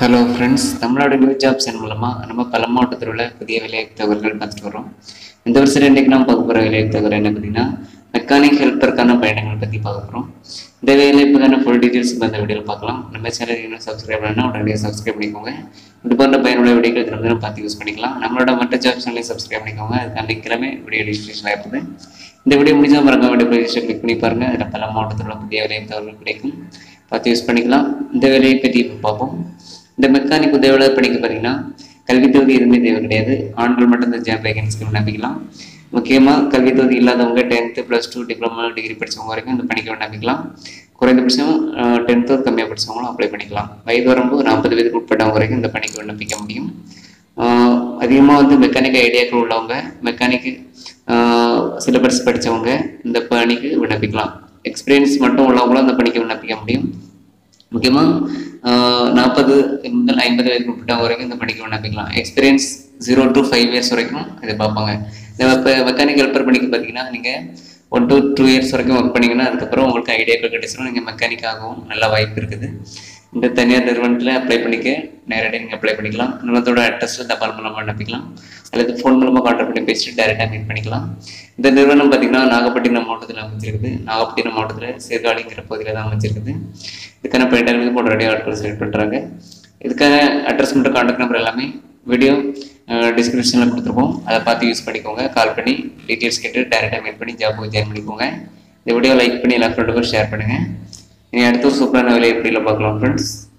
hello friends Tamil Nadu new job channel மூலமாக நம்ம பல மாவட்டத்தில் உள்ள புதிய வேலைவாய்ப்பு தகவல்கள் பார்த்துட்டு வரோம் இந்த வருஷம் இன்றைக்கு நம்ம பார்க்க போகிற வேலைவாய்ப்பு தகவல் என்ன பார்த்தீங்கன்னா மெக்கானிக் ஹெல்ப்பருக்கான பயணங்கள் பற்றி பார்க்க போகிறோம் இந்த வேலைவாய்ப்புக்கான ஃபுல் டீட்டெயில்ஸ் இந்த வீடியோவில் பார்க்கலாம் நம்ம சேனல் இன்னும் சப்ஸ்கிரைப் பண்ணால் உடனே சப்ஸ்கிரைப் பண்ணிக்கோங்க இது போன்ற பயனுள்ள வீடியோக்கள் தினம் தினம் பார்த்து யூஸ் பண்ணிக்கலாம் நம்மளோட மற்ற ஜாப் சேனலையும் சப்ஸ்கிரைப் பண்ணிக்கோங்க அதுக்கான லிங்க் எல்லாமே வீடியோ டிஸ்கிரிப்ஷனில் இருக்குது இந்த வீடியோ முடிஞ்சால் மறக்காம வீடியோ ரிஜிஸ்டர் கிளிக் பண்ணி பாருங்கள் அதில் பல மாவட்டத்தில் உள்ள புதிய வேலைவாய்ப்பு தகவல்கள் கிடைக்கும் பார்த்து யூஸ் பண்ணிக்கலாம் இந்த வேலையை பற்றி இப்போ பார்ப்போம் இந்த மெக்கானிக் உதவியாளர் பணிக்கு பார்த்தீங்கன்னா கல்வி தகுதி எதுவுமே தேவை கிடையாது ஆண்கள் மட்டும் இந்த ஜாப் வேகன்சிக்கு விண்ணப்பிக்கலாம் முக்கியமாக கல்வி தகுதி இல்லாதவங்க tenth plus two diploma degree படித்தவங்க வரைக்கும் இந்த பணிக்கு விண்ணப்பிக்கலாம் குறைந்தபட்சம் டென்த்தோ கம்மியாக படித்தவங்களும் அப்ளை பண்ணிக்கலாம் வயது வரம்பு நாற்பது வயதுக்கு உட்பட்டவங்க வரைக்கும் இந்த பணிக்கு விண்ணப்பிக்க முடியும் அதிகமாக வந்து மெக்கானிக் ஐடியாக்கள் உள்ளவங்க மெக்கானிக்கு சிலபஸ் படித்தவங்க இந்த பணிக்கு விண்ணப்பிக்கலாம் எக்ஸ்பீரியன்ஸ் மட்டும் உள்ளவங்களும் அந்த பணிக்கு விண்ணப்பிக்க முடியும் முக்கியமாக நாற்பது முதல் ஐம்பது வயதுக்கு உட்பட்டவங்க வரைக்கும் இந்த பணிக்கு விண்ணப்பிக்கலாம் experience zero to five years வரைக்கும் இதை பார்ப்பாங்க இந்த இப்போ மெக்கானிக் ஹெல்ப்பர் பணிக்கு பார்த்தீங்கன்னா நீங்கள் ஒன் டு டூ இயர்ஸ் வரைக்கும் ஒர்க் பண்ணிங்கன்னா அதுக்கப்புறம் உங்களுக்கு ஐடியாக்கள் கிடைச்சிடும் நீங்கள் மெக்கானிக் ஆகவும் நல்ல வாய்ப்பு இருக்குது இந்த தனியார் நிறுவனத்தில் அப்ளை பண்ணிக்க நேரடியாக நீங்கள் அப்ளை பண்ணிக்கலாம் நிறுவனத்தோட அட்ரஸில் தபால் மூலமாக அனுப்பிக்கலாம் அல்லது ஃபோன் மூலமாக கான்டாக்ட் பண்ணி பேசிட்டு டேரெக்டாக மீட் பண்ணிக்கலாம் இந்த நிறுவனம் பார்த்தீங்கன்னா நாகப்பட்டினம் மாவட்டத்தில் அமைஞ்சிருக்குது நாகப்பட்டினம் மாவட்டத்தில் சீர்காழிங்கிற பகுதியில் தான் அமைஞ்சிருக்குது இதுக்கான இப்போ இன்டர்வியூ போன்ற ரெடி ஆட்கள் செலக்ட் பண்ணுறாங்க இதுக்கான அட்ரஸ் மற்றும் கான்டாக்ட் நம்பர் எல்லாமே வீடியோ டிஸ்கிரிப்ஷனில் கொடுத்துருக்கோம் அதை பார்த்து யூஸ் பண்ணிக்கோங்க கால் பண்ணி டீட்டெயில்ஸ் கேட்டு டேரெக்டாக மீட் பண்ணி ஜாப்புக்கு ஜாயின் பண்ணிக்கோங்க இந்த வீடியோ லைக் பண்ணி எல்லா ஃப்ரெண்டுக்கும் ஷேர் பண்ணுங்கள் இனி அடுத்த ஒரு சூப்பரான வேலையை எப்படியில் பார்க்கலாம் ஃப்ரெண்ட்ஸ்